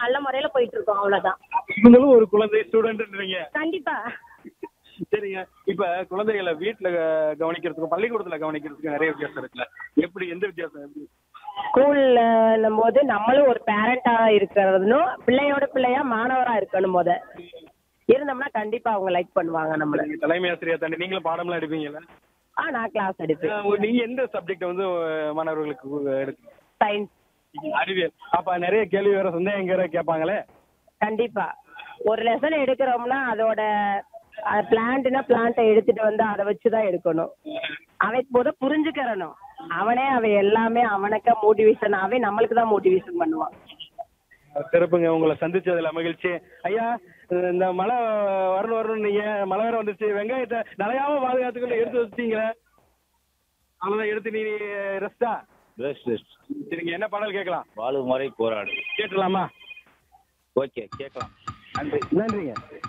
நல்ல முறையில போயிட்டு இருக்கோம் அவ்வளவுதான் இவங்களும் ஒரு குழந்தை ஸ்டூடெண்ட்ன்றீங்க கண்டிப்பா சரிங்க இப்ப குழந்தைகளை வீட்டுல க- கவனிக்கிறதுக்கும் பள்ளிக்கூடத்துல கவனிக்கிறதுக்கும் நிறைய வித்தியாசம் இருக்குல்ல எப்படி எந்த வித்தியாசம் எப்படி ஸ்கூல்ல போது நம்மளும் ஒரு பேரண்டா இருக்கிறதுனும் பிள்ளையோட பிள்ளையா மாணவரா இருக்கணும் முத இருந்தோம்னா கண்டிப்பா அவங்க லைக் பண்ணுவாங்க நம்மள நீங்க தலைமை ஆசிரியர் தாண்டி நீங்களும் பாடம்லாம் எடுப்பீங்கல்ல ஆ நான் கிளாஸ் எடுப்பேன் அஹ் நீங்க எந்த சப்ஜெக்ட் வந்து அஹ், மாணவர்களுக்கு எடுக்கு சயின்ஸ் அறிவியல் அப்ப நிறைய கேள்வி வேற சந்தேகம் வேற கேட்பாங்களே கண்டிப்பா ஒரு லெசன் எடுக்கிறோம்னா அதோட பிளான்ட்னா பிளான்ட்டை எடுத்துட்டு வந்து அதை வச்சுதான் எடுக்கணும் அவன் முத புரிஞ்சுக்கிறணும் அவனே அவன் எல்லாமே அவனுக்கு மோட்டிவேஷன் அவன் நம்மளுக்கு தான் மோட்டிவேஷன் பண்ணுவான் சிறப்புங்க உங்களை சந்திச்சதுல மகிழ்ச்சி ஐயா இந்த மழை வரணும் வரணும் நீங்க மழை வேற வந்துருச்சு வெங்காயத்தை நனையாம பாதுகாத்துக்கணும் எடுத்து வச்சிட்டீங்களே அவ்வளவுதான் எடுத்து நீ ரெஸ்டா பெஸ்ட் பெஸ்ட் சரிங்க என்ன பாடல் கேட்கலாம் வாழும் வரை போராடு கேட்டுலாமா ஓகே கேட்கலாம் நன்றி நன்றிங்க